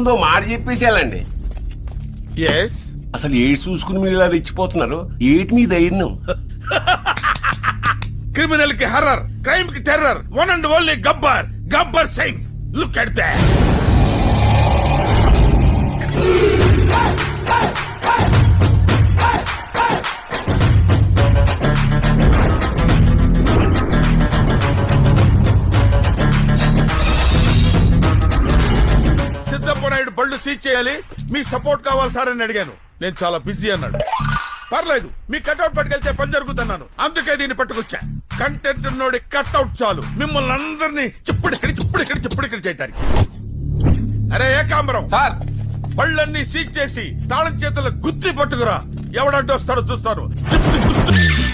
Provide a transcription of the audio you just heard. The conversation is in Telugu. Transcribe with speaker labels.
Speaker 1: ముందు ఓ మాట చెప్పేసేయాలండి
Speaker 2: ఎస్
Speaker 1: అసలు ఏడు చూసుకుని మీరు ఇలా తెచ్చిపోతున్నారు ఏటి మీ ధైర్యం
Speaker 2: క్రిమినల్ కి హర్రర్ క్రైమ్ కి terror one and only Gabbar Gabbar Singh look at that Siddappa Naidu బళ్ళు సీజ్ చేయాలి మీ సపోర్ట్ కావాలి సార్ అని అడిగాను నేను చాలా బిజీ అన్నాడు పర్లేదు మీ కట్అవుట్ పట్టుకెళ్తే పని జరుగుతున్నాను అందుకే దీన్ని పట్టుకొచ్చా కంటెంట్ ఉన్నోడి కట్అవుట్ చాలు మిమ్మల్ని అందరినీ చిప్పుడిక్కడి చిప్పుడిక్కడి చిప్పుడిక్కడి చేయటానికి అరే ఏకాంబరం
Speaker 1: సార్
Speaker 2: బళ్ళన్నీ సీజ్ చేసి తాళం చేతుల గుత్తి పట్టుకురా ఎవడడ్డొస్తాడో చూస్తాను చిప్ చిప్ చిప్ చిప్.